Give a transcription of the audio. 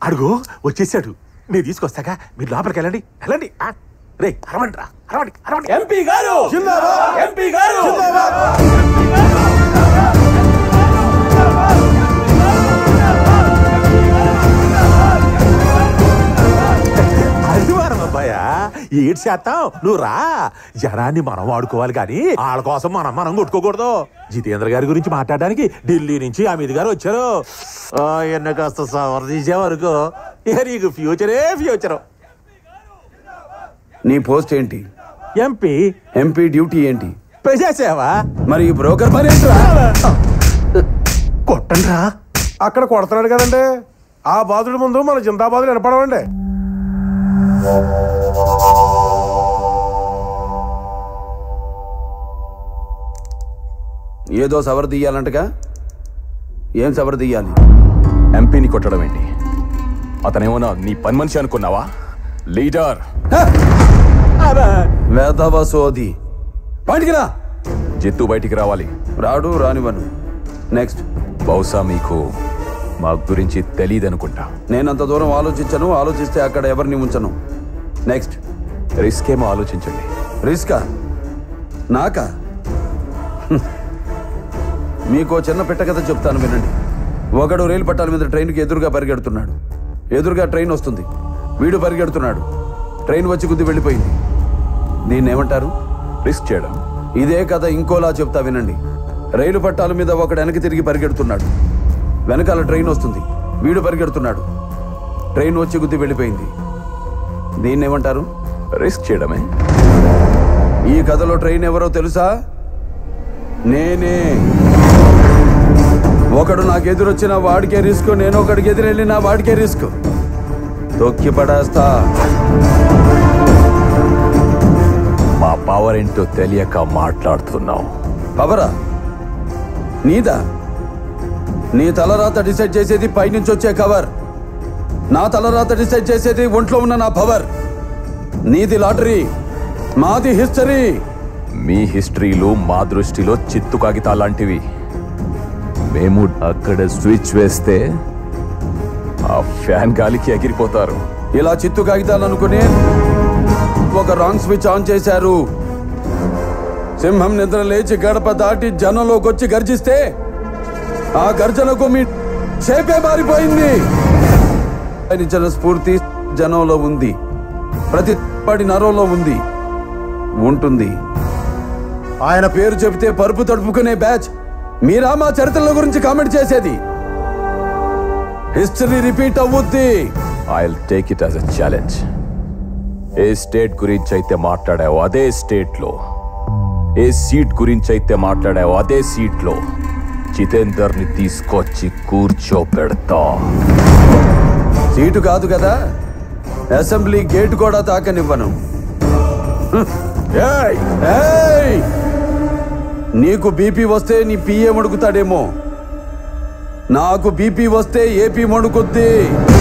అడుగు వచ్చేసాడు నేను తీసుకొస్తాగా మీరు లోపలికి వెళ్ళండి వెళ్ళండి ఆ, రే అరవండి రా అరవండి అరవండి ఎంపీ గారు ఎంపీ గారు అదివారం అబ్బాయా ఏడు శాతం నువ్వు రా జనాన్ని మనం వాడుకోవాలి కానీ వాళ్ళ కోసం మనం మనం కొట్టుకోకూడదు జితేంద్ర గారి గురించి మాట్లాడడానికి ఢిల్లీ నుంచి అమిత్ గారు వచ్చారు ఎన్న కాస్త సవర్ తీసే వరకు ఇక నీకు ఫ్యూచరే ఫ్యూచర్ నీ పోస్ట్ ఏంటి ఎంపీ ఎంపీ డ్యూటీ ఏంటి ప్రజాసేవ మరి ఈ బ్రోకర్ పని ఏంట్రా? కొట్టండి రా అక్కడ కొడుతున్నాడు కదండి ఆ బాధుడి ముందు మన జిందాబాదులు వినపడవండి ఏదో సవర్ తీయాలంటగా ఏం సవర్ తీయాలి ఎంపీని కొట్టడం ఏంటి అతనేమన్నా నీ పని మనిషి అనుకున్నావా లీడర్ వేదవ సోది బయటికి రా జిత్తు బయటికి రావాలి రాడు రానివ్వను నెక్స్ట్ బహుశా మీకు మా గురించి తెలియదనుకుంటా నేనంత దూరం ఆలోచించను ఆలోచిస్తే అక్కడ ఎవరిని ఉంచను నెక్స్ట్ రిస్క్ ఏమో ఆలోచించండి రిస్కా నాకా హ్మ్. మీకో చిన్న పెట్ట కథ చెప్తాను వినండి ఒకడు రైలు పట్టాల మీద ట్రైన్కి ఎదురుగా పరిగెడుతున్నాడు ఎదురుగా ట్రైన్ వస్తుంది వీడు పరిగెడుతున్నాడు ట్రైన్ వచ్చి గుద్ది వెళ్ళిపోయింది దీన్ని ఏమంటారు రిస్క్ చేయడం ఇదే కథ ఇంకోలా చెప్తా వినండి రైలు పట్టాల మీద ఒకడు వెనక్కి తిరిగి పరిగెడుతున్నాడు వెనకాల ట్రైన్ వస్తుంది వీడు పరిగెడుతున్నాడు ట్రైన్ వచ్చి గుద్ది వెళ్ళిపోయింది దీన్ని ఏమంటారు రిస్క్ చేయడమే ఈ కథలో ట్రైన్ ఎవరో తెలుసా నేనే ఒకడు నాకు ఎదురొచ్చిన వాడికే రిస్క్ నేను ఒకడికి ఎదురెళ్ళిన వాడికే రిస్క్ తొక్కి పడేస్తా మా పవర్ ఏంటో తెలియక మాట్లాడుతున్నావు పవరా నీదా నీ తలరాత డిసైడ్ చేసేది పైనుంచి వచ్చే కవర్ నా తలరాత డిసైడ్ చేసేది ఒంట్లో ఉన్న నా పవర్ నీది లాటరీ మాది హిస్టరీ మీ హిస్టరీలు మా దృష్టిలో చిత్తు కాగితాలు లాంటివి మేము అక్కడ స్విచ్ వేస్తే ఆ ఫ్యాన్ గాలికి ఎగిరిపోతారు ఇలా చిత్తు కాగితాలు అనుకుని ఒక రాంగ్ స్విచ్ ఆన్ చేశారు సింహం నిద్ర లేచి గడప దాటి జనంలోకి వచ్చి గర్జిస్తే ఆ గర్జనకు మీ చేపే మారిపోయింది జన స్ఫూర్తి జనంలో ఉంది ప్రతి పడి నరంలో ఉంది ఉంటుంది ఆయన పేరు చెబితే పరుపు తడుపుకునే బ్యాచ్ మీరా మా చరిత్రల గురించి కామెంట్ చేసేది హిస్టరీ రిపీట్ అవుద్ది I take it as a challenge ఏ స్టేట్ గురించి అయితే మాట్లాడావో అదే స్టేట్ లో ఏ సీట్ గురించి అయితే మాట్లాడావో అదే సీట్ లో జితేందర్ ని తీసుకొచ్చి కూర్చోపెడతా సీటు కాదు కదా అసెంబ్లీ గేట్ కూడా తాకనివ్వను హ్మ్. ఏయ్! ఏయ్! నీకు బీపీ వస్తే నీ పిఏ మడుకుతాడేమో నాకు బీపీ వస్తే ఏపీ మడుకుద్ది